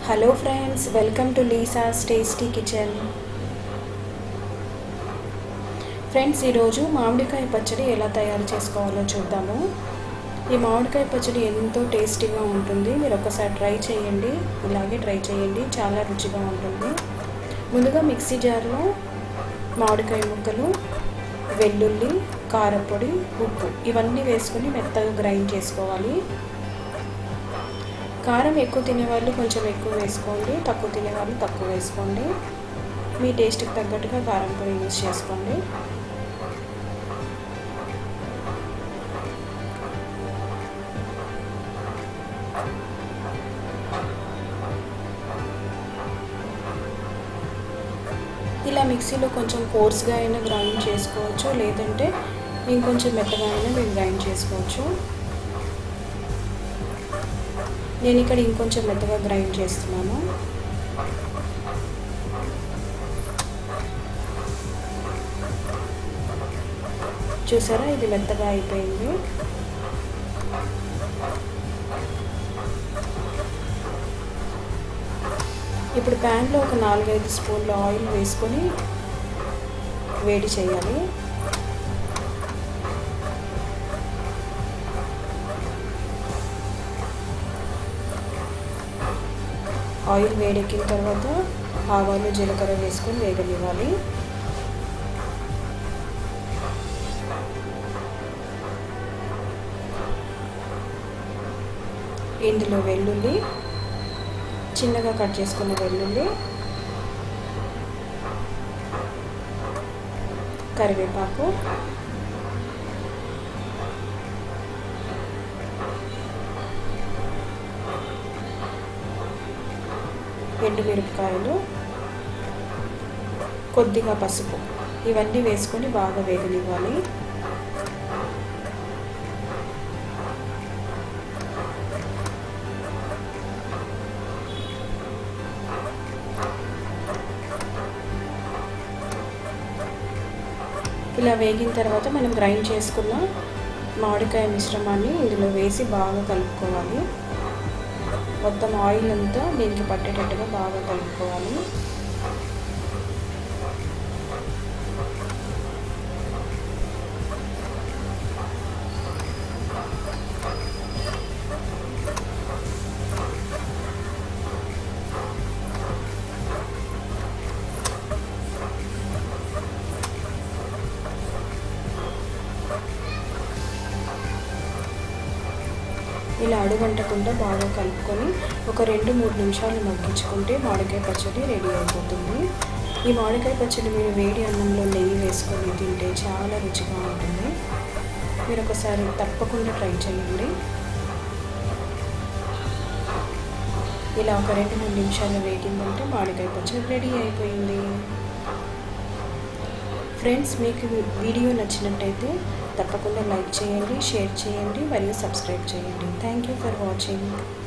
hello friends welcome to Lisa's tasty kitchen friends ఈరోజు మామిడికాయ పచ్చడి ఎలా తయారు చేసుకోవాలో చూద్దాము ఈ మామిడికాయ పచ్చడి ఎంతో టేస్టీగా ఉంటుంది మీరు ఒకసారి ట్రై చేయండి ఇలాగే ట్రై చేయండి చాలా రుచిగా ఉంటుంది ముందుగా మిక్సీ జార్లో మామిడికాయ ముక్కలు వెల్లుల్లి కారపొడి ఉప్పు ఇవన్నీ వేసుకొని మెత్తగా గ్రైండ్ చేసుకోవాలి కారం ఎక్కువ తినేవాళ్ళు కొంచెం ఎక్కువ వేసుకోండి తక్కువ తినేవాళ్ళు తక్కువ వేసుకోండి మీ టేస్ట్కి తగ్గట్టుగా కారం పొడి యూజ్ చేసుకోండి ఇలా మిక్సీలో కొంచెం కోర్స్గా అయినా గ్రైండ్ చేసుకోవచ్చు లేదంటే ఇంకొంచెం మెత్తగా అయినా మీరు గ్రైండ్ చేసుకోవచ్చు నేను ఇక్కడ ఇంకొంచెం మెత్తగా గ్రైండ్ చేస్తున్నాను చూసారా ఇది మెత్తగా అయిపోయింది ఇప్పుడు ప్యాన్లో ఒక నాలుగైదు స్పూన్ల ఆయిల్ వేసుకొని వేడి చేయాలి ఆయిల్ వేడెక్కిన తర్వాత ఆవాలు జీలకర్ర వేసుకొని వేగనివ్వాలి ఇందులో వెల్లుల్లి చిన్నగా కట్ చేసుకున్న వెల్లుల్లి కరివేపాకు ఎండుమిరపకాయలు కొద్దిగా పసుపు ఇవన్నీ వేసుకొని బాగా వేగనివ్వాలి ఇలా వేగిన తర్వాత మనం గ్రైండ్ చేసుకున్న మామిడికాయ మిశ్రమాన్ని ఇందులో వేసి బాగా కలుపుకోవాలి మొత్తం ఆయిల్ అంతా దీనికి పట్టేటట్టుగా బాగా కలుపుకోవాలి ఇలా అడుగంటకుండా బాగా కలుపుకొని ఒక రెండు మూడు నిమిషాలు మగ్గించుకుంటే మామిడికాయ పచ్చడి రెడీ అయిపోతుంది ఈ మామిడికాయ పచ్చడి మీరు వేడి అన్నంలో నెయ్యి వేసుకొని తింటే చాలా రుచిగా ఉంటుంది మీరు ఒకసారి తప్పకుండా ట్రై చేయండి ఇలా ఒక రెండు మూడు నిమిషాలు వేగిందంటే మామిడికాయ పచ్చడి రెడీ అయిపోయింది ఫ్రెండ్స్ మీకు వీడియో నచ్చినట్టయితే తప్పకుండా లైక్ చేయండి షేర్ చేయండి మరియు సబ్స్క్రైబ్ చేయండి థ్యాంక్ యూ ఫర్ వాచింగ్